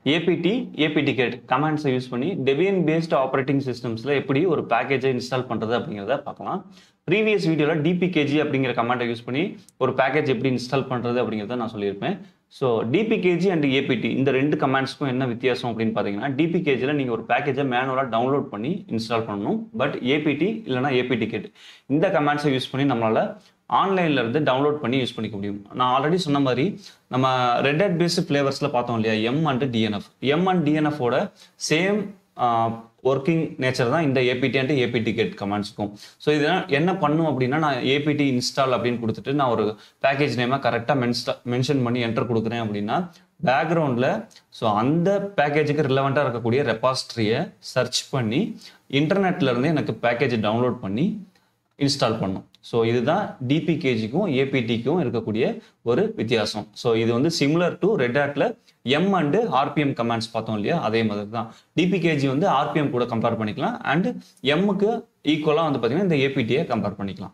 APD APT get கமாண்ட்ஸை use பண்ணி Debian based operating சிஸ்டம்ஸில் எப்படி ஒரு பேக்கேஜை இன்ஸ்டால் பண்ணுறது அப்படிங்கிறத பார்க்கலாம் ப்ரீவியஸ் வீடியோவில் டிபிகேஜி அப்படிங்கிற கமாண்டை யூஸ் பண்ணி ஒரு பேக்கேஜ் எப்படி இன்ஸ்டால் பண்ணுறது அப்படிங்கிறத நான் சொல்லியிருப்பேன் ஸோ டிபிகேஜி அண்ட் ஏபிடி இந்த ரெண்டு கமாண்ட்ஸ்க்கும் என்ன வித்தியாசம் அப்படின்னு பார்த்தீங்கன்னா டிபிகேஜியில் நீங்கள் ஒரு பேக்கேஜை மேனுவலாக டவுன்லோட் பண்ணி இன்ஸ்டால் பண்ணணும் பட் ஏபிடி இல்லைனா ஏபிடி கேட் இந்த கமாண்ட்ஸை யூஸ் பண்ணி நம்மளால் ஆன்லைன்ல இருந்து டவுன்லோட் பண்ணி யூஸ் பண்ணிக்க முடியும் நான் ஆல்ரெடி சொன்ன மாதிரி நம்ம ரெட் அட் பேஸ்ட் ஃப்ளேவர்ஸில் பார்த்தோம் இல்லையா M and DNF M and டிஎன்எஃபோட சேம் ஒர்க்கிங் நேச்சர் தான் இந்த ஏபிடி அண்ட் ஏபிடி கேட் கமாண்ட்ஸுக்கும் ஸோ இது என்ன பண்ணும் அப்படின்னா நான் ஏபிடி இன்ஸ்டால் அப்படின்னு கொடுத்துட்டு நான் ஒரு பேக்கேஜ் நேமாக கரெக்டாக மென்ஸ்டா மென்ஷன் பண்ணி என்டர் கொடுக்குறேன் அப்படின்னா பேக்ரவுண்டில் ஸோ அந்த பேக்கேஜுக்கு ரிலவெண்ட்டாக இருக்கக்கூடிய ரெபாஸ்ட்ரியை சர்ச் பண்ணி இன்டர்நெட்ல இருந்து எனக்கு பேக்கேஜ் டவுன்லோட் பண்ணி இன்ஸ்டால் பண்ணும் ஸோ இதுதான் டிபிகேஜிக்கும் ஏபிடிக்கும் இருக்கக்கூடிய ஒரு வித்தியாசம் ஸோ இது வந்து சிமிலர் டு ரெட் ஹேட்ல எம் அண்டு ஆர்பிஎம் கமாண்ட்ஸ் பார்த்தோம் இல்லையா அதே மாதிரி தான் டிபிகேஜி வந்து ஆர்பிஎம் கூட கம்பேர் பண்ணிக்கலாம் அண்ட் எம்முக்கு ஈக்குவலாக வந்து பார்த்தீங்கன்னா இந்த ஏபிடியை கம்பேர் பண்ணிக்கலாம்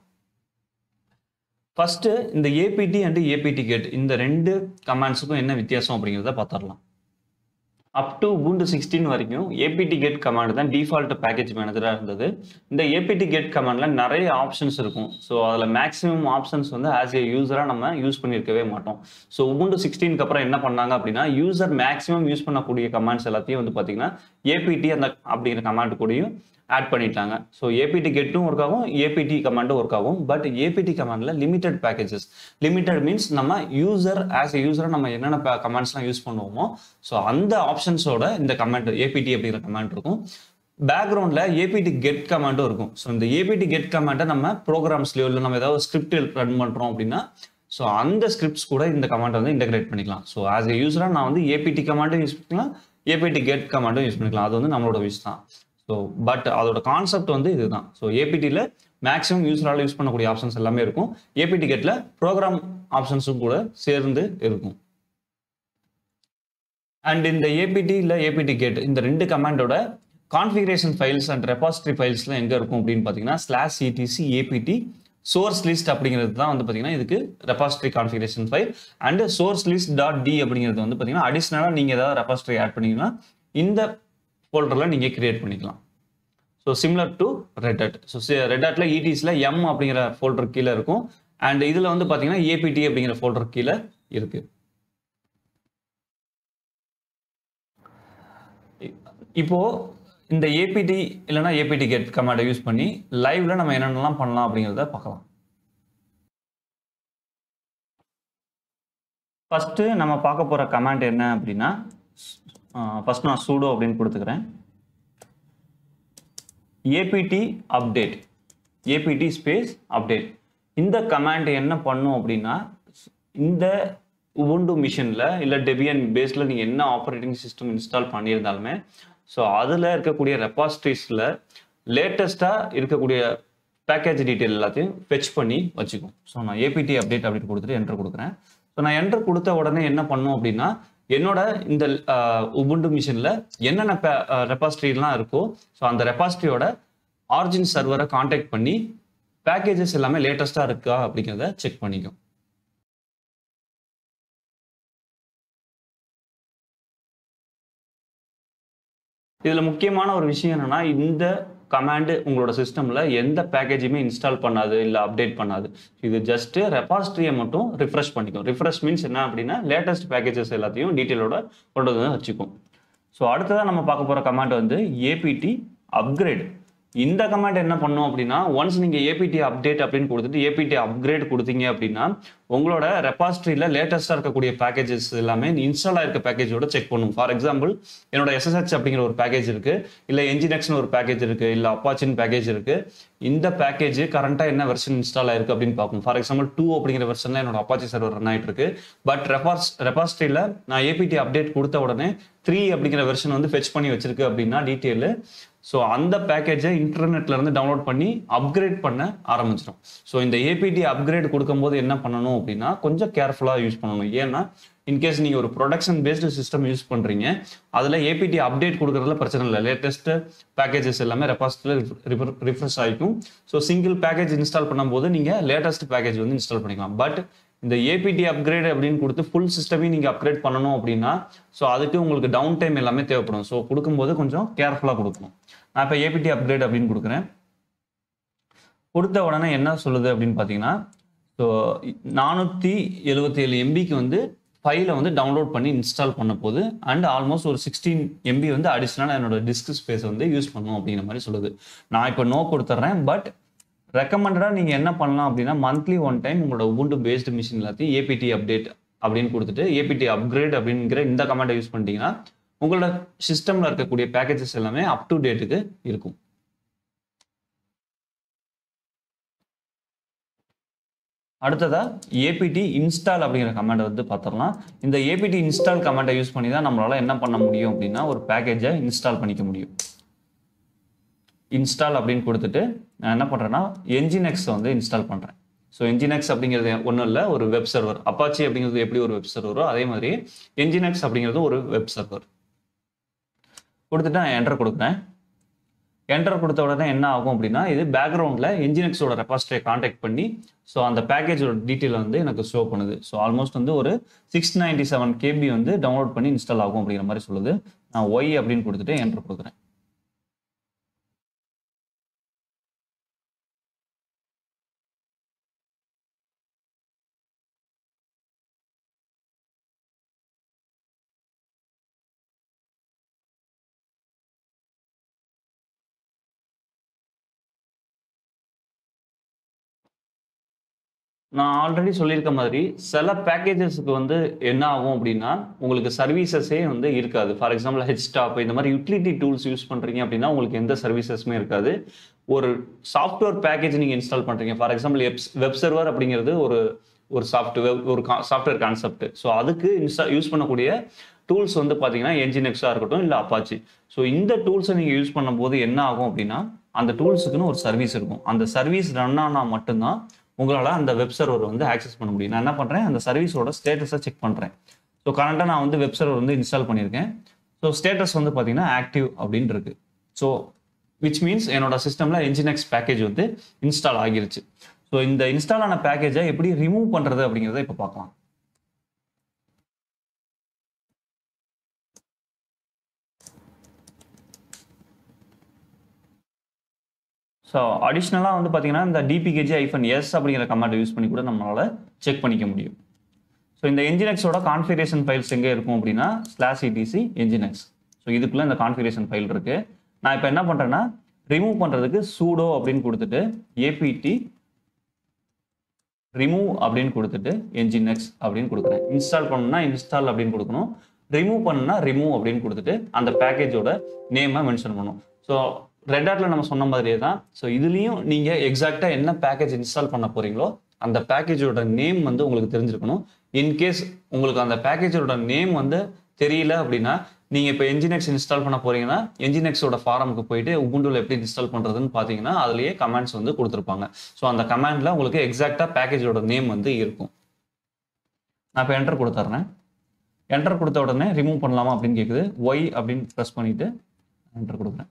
ஃபர்ஸ்ட் இந்த ஏபிடி அண்ட் ஏபிடி கேட் இந்த ரெண்டு கமாண்ட்ஸுக்கும் என்ன வித்தியாசம் அப்படிங்கிறத பார்த்துடலாம் அப் டு பூண்டு சிக்ஸ்டீன் வரைக்கும் ஏபிடி கேட் கமாண்ட் தான் டிஃபால்ட் பேக்கேஜ் மேனேஜராக இருந்தது இந்த ஏபிடி கேட் கமாண்டில் நிறைய ஆப்ஷன்ஸ் இருக்கும் ஸோ அதில் மேக்ஸிமம் ஆப்ஷன்ஸ் வந்து ஆஸ் ஏ யூசராக நம்ம யூஸ் பண்ணியிருக்கவே மாட்டோம் ஸோ உபுண்டு சிக்ஸ்டீனுக்கு அப்புறம் என்ன பண்ணாங்க அப்படின்னா யூசர் மேக்ஸிமம் யூஸ் பண்ணக்கூடிய கமாண்ட்ஸ் எல்லாத்தையும் வந்து பார்த்தீங்கன்னா ஏபிடி அந்த அப்படிங்கிற கமாண்ட் கூடயும் ஆட் பண்ணிட்டாங்க ஸோ ஏபிடி கெட்டும் ஒர்க் ஆகும் ஏபிடி கமாண்டும் ஒர்க் ஆகும் பட் ஏபிடி கமாண்டில் லிமிடெட் பேக்கேஜஸ் லிமிடெட் மீன்ஸ் நம்ம யூசர் ஆஸ் எ யூசராக நம்ம என்னென்ன கமாண்ட்ஸ்லாம் யூஸ் பண்ணுவோமோ ஸோ அந்த ஆப்ஷன்ஸோட இந்த கமாண்ட் ஏபிடி அப்படிங்கிற கமாண்ட் இருக்கும் பேக்ரவுண்டில் ஏபிடி கெட் கமாண்டும் இருக்கும் ஸோ இந்த ஏபிடி கெட் கமாண்டை நம்ம ப்ரோக்ராம்ஸ்லையோ இல்லை நம்ம ஏதாவது ஸ்கிரிப்ட் ரன் பண்ணுறோம் அப்படின்னா ஸோ அந்த ஸ்கிரிப்ட்ஸ் கூட இந்த கமாண்டை வந்து இன்டகிரேட் பண்ணிக்கலாம் ஸோ ஆஸ் எ யூஸராக நான் வந்து ஏபிடி கமாண்டும் யூஸ் பண்ணிக்கலாம் ஏபிடி கெட் கமாண்டும் யூஸ் பண்ணிக்கலாம் அது வந்து நம்மளோட விஷ் தான் ஸோ பட் அதோட கான்செப்ட் வந்து இதுதான் ஸோ ஏபிடியில் மேக்ஸிமம் யூஸரால் யூஸ் பண்ணக்கூடிய ஆப்ஷன்ஸ் எல்லாமே இருக்கும் ஏபிடி கெட்டில் ப்ரோக்ராம் ஆப்ஷன்ஸும் கூட சேர்ந்து இருக்கும் அண்ட் இந்த ஏபிடி இல்லை ஏபிடி கேட் இந்த ரெண்டு கமாண்டோட கான்ஃபிகரேஷன் ஃபைல்ஸ் அண்ட் ரெபாசிட்டரி ஃபைல்ஸ்லாம் எங்கே இருக்கும் அப்படின்னு பார்த்தீங்கன்னா slash ETC APT source list அப்படிங்கிறது தான் வந்து பார்த்தீங்கன்னா இதுக்கு repository configuration file and source list dot D அப்படிங்கிறது வந்து பார்த்தீங்கன்னா அடிஷ்னலாக நீங்கள் ஏதாவது ரெபாசிட்டரி ஆட் பண்ணீங்கன்னா இந்த ஃபோல்டரில் நீங்கள் கிரியேட் பண்ணிக்கலாம் so similar to red hat so red அட்டில் இடிஸில் எம் அப்படிங்கிற ஃபோல்டர் கீழே இருக்கும் அண்ட் இதில் வந்து பார்த்தீங்கன்னா ஏபிடி அப்படிங்கிற ஃபோல்டர் கீழே இருக்கு இப்போ இந்த ஏபிடி இல்லைனா ஏபிடி கேட் கமாண்டை யூஸ் பண்ணி லைவ்ல நம்ம என்னென்னலாம் பண்ணலாம் அப்படிங்கிறத பார்க்கலாம் ஃபஸ்ட்டு நம்ம பார்க்க போகிற கமாண்ட் என்ன அப்படின்னா ஃபர்ஸ்ட் நான் சூடோ அப்படின்னு கொடுத்துக்கிறேன் APT update APT space update இந்த கமாண்ட் என்ன பண்ணும் அப்படின்னா இந்த உபுண்டு மிஷினில் இல்லை டெபியன் பேஸில் நீங்கள் என்ன ஆப்ரேட்டிங் சிஸ்டம் இன்ஸ்டால் பண்ணியிருந்தாலுமே ஸோ அதில் இருக்கக்கூடிய ரெபாசிட்ரிஸில் லேட்டஸ்ட்டாக இருக்கக்கூடிய பேக்கேஜ் டீட்டெயில் எல்லாத்தையும் ஃபெச் பண்ணி வச்சுக்கும் ஸோ நான் ஏபிடி அப்டேட் அப்படின்னு கொடுத்துட்டு என்டர் கொடுக்குறேன் ஸோ நான் என்டர் கொடுத்த உடனே என்ன பண்ணும் அப்படின்னா என்னோட இந்த உபுண்டு மிஷினில் என்னென்ன ரெபாசிட்ரிலாம் இருக்கோ ஸோ அந்த ரெபாசிட்ரியோட ஆர்ஜின் சர்வரை காண்டாக்ட் பண்ணி பேக்கேஜஸ் எல்லாமே லேட்டஸ்ட்டாக இருக்கா அப்படிங்கிறத செக் பண்ணிக்கும் இதில் முக்கியமான ஒரு விஷயம் என்னன்னா இந்த கமாண்டு உங்களோட சிஸ்டமில் எந்த பேக்கேஜுமே இன்ஸ்டால் பண்ணாது இல்லை அப்டேட் பண்ணாது இது ஜஸ்ட் ரெபாசிட்ரியை மட்டும் ரிஃப்ரெஷ் பண்ணிக்கும் ரிஃப்ரெஷ் மீன்ஸ் என்ன அப்படின்னா லேட்டஸ்ட் பேக்கேஜஸ் எல்லாத்தையும் டீட்டெயிலோட கொண்டு வந்து வச்சுக்கும் ஸோ அடுத்ததாக நம்ம பார்க்க போகிற கமாண்ட் வந்து ஏபிடி அப்கிரேட் இந்த கமாண்ட் என்ன பண்ணும் அப்படின்னா ஒன்ஸ் நீங்கள் ஏபிடி அப்டேட் அப்படின்னு கொடுத்துட்டு ஏபிடி அப்கிரேட் கொடுத்தீங்க அப்படின்னா உங்களோட ரெபாசிட்ரியில் லேட்டஸ்ட்டாக இருக்கக்கூடிய பேக்கேஜஸ் எல்லாமே இன்ஸ்டால் ஆயிருக்க பேக்கேஜோட செக் பண்ணும் ஃபார் எக்ஸாம்பிள் என்னோட எஸ்எஸ்ஹெச் அப்படிங்கிற ஒரு பேக்கேஜ் இருக்கு இல்லை என்ஜினெக்ஸ்னு ஒரு பேக்கேஜ் இருக்கு இல்லை அப்பாச்சின் பேக்கேஜ் இருக்கு இந்த பேக்கேஜ் கரண்ட்டாக என்ன வெர்ஷன் இன்ஸ்டால் ஆயிருக்கு அப்படின்னு பார்க்கும் ஃபார் எக்ஸாம்பிள் டூ அப்படிங்கிற வெர்ஷனில் என்னோட அப்பாச்சி சர்வர் ரன் ஆயிட்டு இருக்கு பட் ரெபாஸ் ரெபாசிட்ரியில் நான் ஏபிடி அப்டேட் கொடுத்த உடனே த்ரீ அப்படிங்கிற வெர்ஷன் வந்து ஃபெச் பண்ணி வச்சிருக்கு அப்படின்னா டீட்டெயில் ஸோ அந்த பேக்கேஜை இன்டர்நெட்ல இருந்து டவுன்லோட் பண்ணி அப்கிரேட் பண்ண ஆரம்பிச்சிடும் ஸோ இந்த ஏபிடி அப்கிரேட் கொடுக்கும்போது என்ன பண்ணணும் அப்படின்னா கொஞ்சம் கேர்ஃபுல்லாக யூஸ் பண்ணணும் ஏன்னா இன்கேஸ் நீங்கள் ஒரு ப்ரொடக்ஷன் பேஸ்டு சிஸ்டம் யூஸ் பண்ணுறீங்க அதில் ஏபிடி அப்டேட் கொடுக்குறதுல பிரச்சனை இல்லை லேட்டஸ்ட் பேக்கேஜஸ் எல்லாமே ரெபாசிட்டியில் ரிஃப்ரெஷ் ஆகிக்கும் ஸோ சிங்கிள் பேக்கேஜ் இன்ஸ்டால் பண்ணும்போது நீங்கள் லேட்டஸ்ட் பேக்கேஜ் வந்து இன்ஸ்டால் பண்ணிக்கலாம் பட் இந்த ஏபிடி அப்கிரேட் அப்படின்னு கொடுத்து ஃபுல் சிஸ்டமையும் நீங்கள் அப்கிரேட் பண்ணணும் அப்படின்னா ஸோ அதுக்கு உங்களுக்கு டவுன் டைம் எல்லாமே தேவைப்படும் ஸோ கொடுக்கும்போது கொஞ்சம் கேர்ஃபுல்லாக கொடுக்கணும் நான் இப்போ ஏபிடி அப்கிரேட் அப்படின்னு கொடுக்குறேன் கொடுத்த உடனே என்ன சொல்லுது அப்படின்னு பார்த்தீங்கன்னா ஸோ நானூற்றி எழுபத்தி ஏழு எம்பிக்கு வந்து ஃபைலை வந்து டவுன்லோட் பண்ணி இன்ஸ்டால் பண்ண போது அண்ட் ஆல்மோஸ்ட் ஒரு சிக்ஸ்டீன் எம்பி வந்து அடிஷ்னலாக என்னோட டிஸ்க் ஸ்பேஸ் வந்து யூஸ் பண்ணும் அப்படிங்கிற மாதிரி சொல்லுது நான் இப்போ நோ கொடுத்துட்றேன் பட் ரெக்கமெண்டடாக நீங்கள் என்ன பண்ணலாம் அப்படின்னா மந்த்லி ஒன் டைம் உங்களோட உபுண்டு பேஸ்டு மிஷின் எல்லாத்தையும் ஏபிடி அப்டேட் அப்படின்னு கொடுத்துட்டு ஏபிடி அப்கிரேட் அப்படிங்கிற இந்த கமெண்ட்டை யூஸ் பண்ணிட்டீங்கன்னா உங்களோட சிஸ்டமில் இருக்கக்கூடிய பேக்கேஜஸ் எல்லாமே அப் டு டேட்டுக்கு இருக்கும் அடுத்ததா ஏபிடி இன்ஸ்டால் அப்படிங்கிற கமெண்ட் வந்து பார்த்துடலாம் இந்த ஏபிடி இன்ஸ்டால் கமெண்ட்டை யூஸ் பண்ணி தான் நம்மளால என்ன பண்ண முடியும் அப்படின்னா ஒரு பேக்கேஜை இன்ஸ்டால் பண்ணிக்க முடியும் இன்ஸ்டால் அப்படின்னு கொடுத்துட்டு நான் என்ன பண்ணுறேன்னா என்ஜினெக்ஸ் வந்து இன்ஸ்டால் பண்ணுறேன் ஸோ என்ஜினெக்ஸ் அப்படிங்கிறது ஒன்றும் இல்லை ஒரு வெப் சர்வர் அப்பாச்சி அப்படிங்கிறது எப்படி ஒரு வெப் சர்வரோ அதே மாதிரி என்ஜினெக்ஸ் அப்படிங்கிறது ஒரு வெப் சர்வர் கொடுத்துட்டு நான் என்டர் கொடுக்குறேன் என்டர் கொடுத்த உடனே என்ன ஆகும் அப்படின்னா இது பேக்ரவுண்டில் என்ஜினெக்ஸோட ரெபாஸ்டரை காண்டாக்ட் பண்ணி ஸோ அந்த பேக்கேஜோட டீட்டெயில் வந்து எனக்கு ஷோ பண்ணுது ஸோ ஆல்மோஸ்ட் வந்து ஒரு சிக்ஸ் நைன்டி செவன் கேபி வந்து டவுன்லோட் பண்ணி இன்ஸ்டால் ஆகும் அப்படிங்கிற மாதிரி சொல்லுது நான் ஒய் அப்படின்னு கொடுத்துட்டு என்டர் கொடுக்குறேன் நான் ஆல்ரெடி சொல்லியிருக்க மாதிரி சில பேக்கேஜஸ்க்கு வந்து என்ன ஆகும் அப்படின்னா உங்களுக்கு சர்வீசஸே வந்து இருக்காது ஃபார் எக்ஸாம்பிள் ஹெச் ஸ்டாப் இந்த மாதிரி யூட்டிலிட்டி டூல்ஸ் யூஸ் பண்ணுறீங்க அப்படின்னா உங்களுக்கு எந்த சர்வீசஸுமே இருக்காது ஒரு சாஃப்ட்வேர் பேக்கேஜ் நீங்கள் இன்ஸ்டால் பண்ணுறீங்க ஃபார் எக்ஸாம்பிள் எப்ஸ் வெப் சர்வர் அப்படிங்கிறது ஒரு ஒரு சாஃப்ட்வேர் ஒரு சாஃப்ட்வேர் கான்செப்ட் ஸோ அதுக்கு இன்ஸ்டா யூஸ் பண்ணக்கூடிய டூல்ஸ் வந்து பார்த்தீங்கன்னா என்ஜினெக்ஸாக இருக்கட்டும் இல்லை அப்பாச்சி ஸோ இந்த டூல்ஸை நீங்கள் யூஸ் பண்ணும்போது என்ன ஆகும் அப்படின்னா அந்த டூல்ஸுக்குன்னு ஒரு சர்வீஸ் இருக்கும் அந்த சர்வீஸ் ரன் ஆனால் மட்டும்தான் உங்களால் அந்த வெப் சர்வர் வந்து ஆக்சஸ் பண்ண முடியும் நான் என்ன பண்ணுறேன் அந்த சர்வீஸோட ஸ்டேட்டஸை செக் பண்ணுறேன் ஸோ கரண்ட்டாக நான் வந்து வெப் சர்வர் வந்து இன்ஸ்டால் பண்ணியிருக்கேன் ஸோ ஸ்டேட்டஸ் வந்து பார்த்தீங்கன்னா ஆக்டிவ் அப்படின்னு இருக்கு ஸோ விச் மீன்ஸ் என்னோட சிஸ்டமில் என்ஜினெக்ஸ் பேக்கேஜ் வந்து இன்ஸ்டால் ஆகிருச்சு ஸோ இந்த இன்ஸ்டால் ஆன பேக்கேஜை எப்படி ரிமூவ் பண்ணுறது அப்படிங்கிறத இப்போ பார்க்கலாம் ஸோ அடிஷ்னலாக வந்து பார்த்தீங்கன்னா இந்த டிபிகேஜி ஐஃபன் எஸ் அப்படிங்கிற கமாண்டை யூஸ் பண்ணி கூட நம்மளால் செக் பண்ணிக்க முடியும் ஸோ இந்த என்ஜினெக்ஸோட கான்ஃபிகரேஷன் ஃபைல்ஸ் எங்கே இருக்கும் அப்படின்னா ஸ்லாஷ் இடிசி என்ஜினெக்ஸ் ஸோ இதுக்குள்ளே இந்த கான்ஃபிகரேஷன் ஃபைல் இருக்குது நான் இப்போ என்ன பண்ணுறேன்னா ரிமூவ் பண்ணுறதுக்கு சூடோ அப்படின்னு கொடுத்துட்டு ஏபிடி ரிமூவ் அப்படின்னு கொடுத்துட்டு என்ஜினெக்ஸ் அப்படின்னு கொடுக்குறேன் இன்ஸ்டால் பண்ணணும்னா இன்ஸ்டால் அப்படின்னு கொடுக்கணும் ரிமூவ் பண்ணணும்னா ரிமூவ் அப்படின்னு கொடுத்துட்டு அந்த பேக்கேஜோட நேமை மென்ஷன் பண்ணணும் ஸோ ரெட் ஆட்ல நம்ம சொன்ன மாதிரியே தான் ஸோ இதுலேயும் நீங்கள் எக்ஸாக்டாக என்ன பேக்கேஜ் இன்ஸ்டால் பண்ண போறீங்களோ அந்த பேக்கேஜோட நேம் வந்து உங்களுக்கு தெரிஞ்சிருக்கணும் இன்கேஸ் உங்களுக்கு அந்த பேக்கேஜோட நேம் வந்து தெரியல அப்படின்னா நீங்கள் இப்போ என்ஜினெக்ஸ் இன்ஸ்டால் பண்ண போறீங்கன்னா என்ஜினெக்ஸோட ஃபாரமுக்கு போயிட்டு உபுண்டுல எப்படி இன்ஸ்டால் பண்ணுறதுன்னு பார்த்தீங்கன்னா அதுலேயே கமெண்ட்ஸ் வந்து கொடுத்துருப்பாங்க ஸோ அந்த கமெண்டில் உங்களுக்கு எக்ஸாக்டாக பேக்கேஜோட நேம் வந்து இருக்கும் நான் இப்போ என்டர் கொடுத்துட்றேன் என்டர் கொடுத்த உடனே ரிமூவ் பண்ணலாமா அப்படின்னு கேட்குது ஒய் அப்படின்னு ப்ரெஸ் பண்ணிட்டு என்டர் கொடுக்குறேன்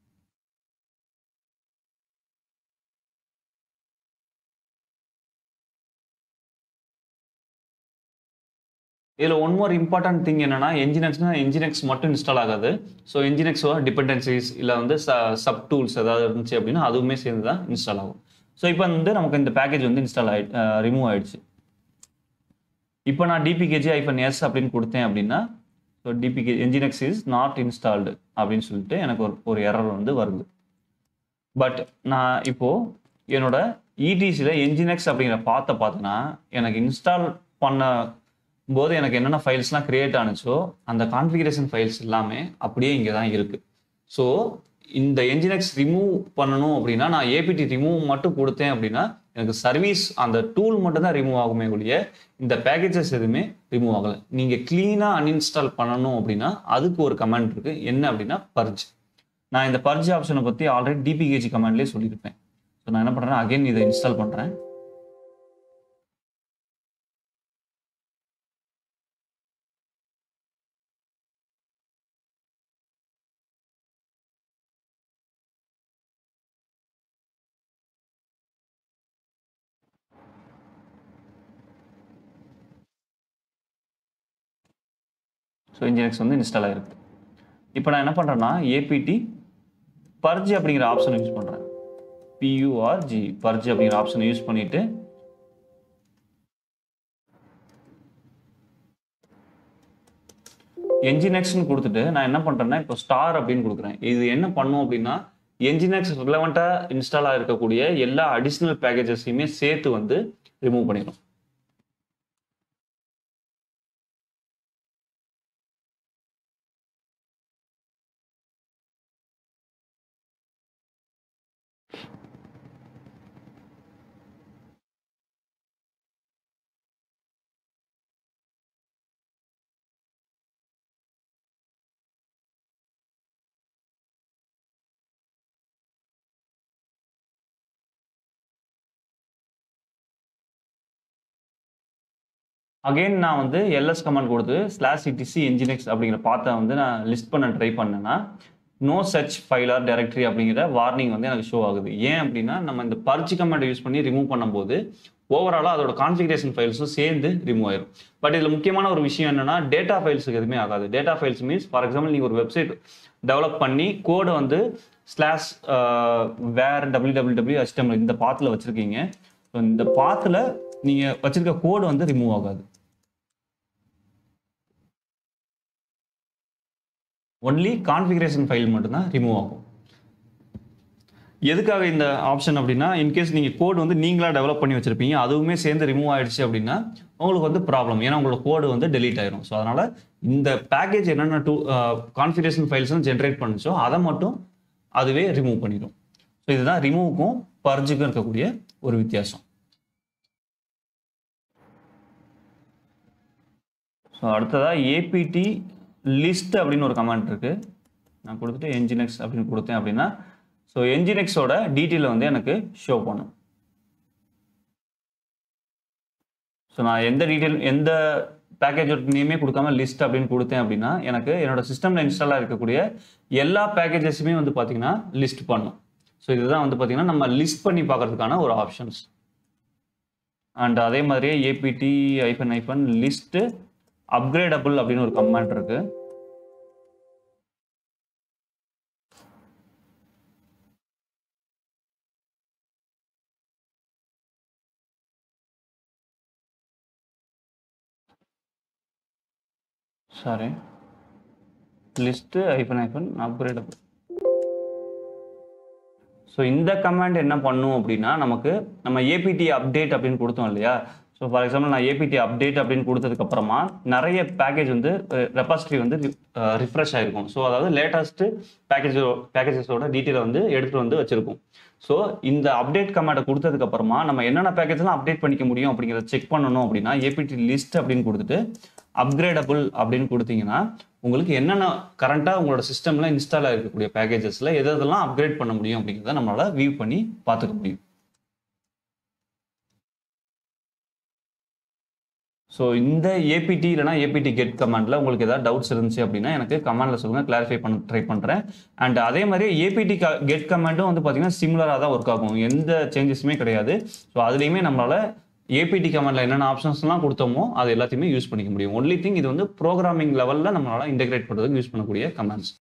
இதில் ஒன் மோர் இம்பார்ட்டன்ட் திங் என்னன்னா என்ஜினெக்ஸ்னா என்ஜினெக்ஸ் மட்டும் இன்ஸ்டால் ஆகாது ஸோ என்ஜினெக்ஸோட டிபெண்டன்சிஸ் இல்லை வந்து சப் டூல்ஸ் ஏதாவது இருந்துச்சு அப்படின்னா அதுவுமே சேர்ந்து தான் இன்ஸ்டால் ஆகும் ஸோ இப்போ வந்து நமக்கு இந்த பேக்கேஜ் வந்து இன்ஸ்டால் ஆகி ரிமூவ் ஆயிடுச்சு இப்போ நான் டிபிகேஜி ஐஃபன் எஸ் அப்படின்னு கொடுத்தேன் அப்படின்னா so DPKG nginx is not installed அப்படின்னு சொல்லிட்டு எனக்கு ஒரு ஒரு எரர் வந்து வருது பட் நான் இப்போ என்னோட இடிசியில் என்ஜினெக்ஸ் அப்படிங்கிற பார்த்த பார்த்தேன்னா எனக்கு இன்ஸ்டால் பண்ண போது எனக்கு என்னென்ன ஃபைல்ஸ்லாம் கிரியேட் ஆனுச்சோ அந்த கான்ஃபிகரேஷன் ஃபைல்ஸ் எல்லாமே அப்படியே இங்கே தான் இருக்குது ஸோ இந்த என்ஜினெக்ஸ் ரிமூவ் பண்ணணும் அப்படின்னா நான் ஏபிடி ரிமூவ் மட்டும் கொடுத்தேன் அப்படின்னா எனக்கு சர்வீஸ் அந்த டூல் மட்டும் தான் ரிமூவ் ஆகுமே ஒழிய இந்த பேக்கேஜஸ் எதுவுமே ரிமூவ் ஆகலை நீங்கள் க்ளீனாக அன்இன்ஸ்டால் பண்ணணும் அப்படின்னா அதுக்கு ஒரு கமெண்ட் இருக்குது என்ன அப்படின்னா பர்ஜ் நான் இந்த பர்ஜ் ஆப்ஷனை பற்றி ஆல்ரெடி டிபிகேஜி கமெண்ட்லேயே சொல்லியிருப்பேன் ஸோ நான் என்ன பண்ணுறேன் அகைன் இதை இன்ஸ்டால் பண்ணுறேன் ஸோ இன்ஜினெக்ஸ் வந்து இன்ஸ்டால் ஆகிருக்கு இப்போ நான் என்ன பண்ணுறேன்னா ஏபிடி பர்ஜி அப்படிங்கிற ஆப்ஷனை யூஸ் பண்ணுறேன் பியூஆர்ஜி பர்ஜி அப்படிங்கிற ஆப்ஷனை யூஸ் பண்ணிட்டு என்ஜினெக்ஸ்னு கொடுத்துட்டு நான் என்ன பண்ணுறேன்னா இப்போ ஸ்டார் அப்படின்னு கொடுக்குறேன் இது என்ன பண்ணும் அப்படின்னா என்ஜினெக்ஸ் ரிலவெண்ட்டாக இன்ஸ்டால் ஆகிருக்கக்கூடிய எல்லா அடிஷ்னல் பேக்கேஜஸையுமே சேர்த்து வந்து ரிமூவ் பண்ணிடும் அகைன் நான் வந்து எல்எஸ் கமெண்ட் கொடுத்து ஸ்லாஷ் இடிசி என்ஜினெக்ஸ் அப்படிங்கிற பாத்தை வந்து நான் லிஸ்ட் பண்ண ட்ரை பண்ணேன்னா நோ சர்ச் ஃபைல் ஆர் டைரக்டரி அப்படிங்கிற வார்னிங் வந்து எனக்கு ஷோ ஆகுது ஏன் அப்படின்னா நம்ம இந்த பர்ச் கமெண்ட் யூஸ் பண்ணி ரிமூவ் பண்ணும்போது ஓவராலாக அதோட கான்ஃபிகரேஷன் ஃபைல்ஸும் சேர்ந்து ரிமூவ் ஆயிரும் பட் இதில் முக்கியமான ஒரு விஷயம் என்னன்னா டேட்டா ஃபைல்ஸுக்கு எதுவுமே ஆகாது data files means for example நீங்கள் ஒரு வெப்சைட் டெவலப் பண்ணி கோடை வந்து slash var W W W HTML இந்த பாத்தில் வச்சுருக்கீங்க ஸோ இந்த பாத்தில் நீங்கள் வச்சிருக்க கோடு வந்து ரிமூவ் ஆகாது ஒன்லி கான்ஃபிகரேஷன் ஃபைல் மட்டும்தான் ரிமூவ் ஆகும் எதுக்காக இந்த ஆப்ஷன் அப்படின்னா இன்கேஸ் நீங்கள் கோடு வந்து நீங்களாக டெவலப் பண்ணி வச்சிருப்பீங்க அதுவுமே சேர்ந்து ரிமூவ் ஆயிடுச்சு அப்படின்னா உங்களுக்கு வந்து ப்ராப்ளம் ஏன்னா உங்களோட கோடு வந்து டெலீட் ஆயிரும் ஸோ அதனால் இந்த பேக்கேஜ் என்னென்ன டூ கான்ஃபிகரேஷன் ஃபைல்ஸும் ஜென்ரேட் பண்ணுச்சோ அதை மட்டும் அதுவே ரிமூவ் பண்ணிடும் ஸோ இதுதான் ரிமூவுக்கும் பர்ஜுக்கும் இருக்கக்கூடிய ஒரு வித்தியாசம் ஸோ அடுத்ததாக ஏபிடி லிஸ்ட் அப்படின்னு ஒரு கமெண்ட் இருக்கு நான் கொடுத்துட்டு என்ஜினெக்ஸ் அப்படின்னு கொடுத்தேன் அப்படின்னா ஸோ என்ஜினெக்ஸோட டீட்டெயில் வந்து எனக்கு ஷோ பண்ணும் ஸோ நான் எந்த டீட்டெயில் எந்த பேக்கேஜோட நேமே கொடுக்காம லிஸ்ட் அப்படின்னு கொடுத்தேன் அப்படின்னா எனக்கு என்னோட சிஸ்டமில் இன்ஸ்டாலாக இருக்கக்கூடிய எல்லா பேக்கேஜஸுமே வந்து பார்த்தீங்கன்னா லிஸ்ட் பண்ணும் ஸோ இதுதான் வந்து பார்த்தீங்கன்னா நம்ம லிஸ்ட் பண்ணி பார்க்கறதுக்கான ஒரு ஆப்ஷன்ஸ் அண்ட் அதே மாதிரியே ஏபிடி ஐஃபன் ஐஃபன் லிஸ்ட்டு அப்கிரேடபிள் அப்படின்னு ஒரு கமெண்ட் இருக்கு சாரி லிஸ்ட் ஐஃபன் ஐஃபன் அப்கிரேடபிள் ஸோ இந்த கமாண்ட் என்ன பண்ணும் அப்படின்னா நமக்கு நம்ம ஏபிடி அப்டேட் அப்படின்னு கொடுத்தோம் இல்லையா ஸோ ஃபார் எக்ஸாம்பிள் நான் ஏபிடி அப்டேட் அப்படின்னு கொடுத்ததுக்கு அப்புறமா நிறைய பேக்கேஜ் வந்து ரெபாசிட்டரி வந்து ரிஃப்ரெஷ் ஆயிருக்கும் ஸோ அதாவது லேட்டஸ்ட் பேக்கேஜ் பேக்கேஜஸோட டீட்டெயிலை வந்து எடுத்துட்டு வந்து வச்சிருக்கும் ஸோ இந்த அப்டேட் கமாண்டை கொடுத்ததுக்கு அப்புறமா நம்ம என்னென்ன பேக்கேஜ்லாம் அப்டேட் பண்ணிக்க முடியும் அப்படிங்கிறத செக் பண்ணணும் அப்படின்னா ஏபிடி லிஸ்ட் அப்படின்னு கொடுத்துட்டு அப்கிரேடபிள் அப்படின்னு கொடுத்தீங்கன்னா உங்களுக்கு என்னென்ன கரண்ட்டாக உங்களோட சிஸ்டமில் இன்ஸ்டால் ஆகிருக்கக்கூடிய பேக்கேஜஸில் எது எதெல்லாம் அப்கிரேட் பண்ண முடியும் அப்படிங்கிறத நம்மளால வியூ பண்ணி பார்த்துக்க முடியும் ஸோ இந்த ஏபிடி இல்லைனா ஏபிடி கெட் கமாண்டில் உங்களுக்கு ஏதாவது டவுட்ஸ் இருந்துச்சு அப்படின்னா எனக்கு கமாண்டில் சொல்லுங்கள் கிளாரிஃபை பண்ண ட்ரை பண்ணுறேன் அண்ட் அதே மாதிரி ஏபிடி கெட் கமாண்டும் வந்து பார்த்தீங்கன்னா சிமிலராக தான் ஒர்க் ஆகும் எந்த சேஞ்சஸுமே கிடையாது ஸோ அதுலேயுமே நம்மளால் ஏபிடி கமாண்டில் என்னென்ன ஆப்ஷன்ஸ்லாம் கொடுத்தோமோ அது எல்லாத்தையுமே யூஸ் பண்ணிக்க முடியும் ஒன்லி திங் இது வந்து ப்ரோக்ராமிங் லெவலில் நம்மளால் இன்டெகிரேட் பண்ணுறதுக்கு யூஸ் பண்ணக்கூடிய கமாண்ட்ஸ்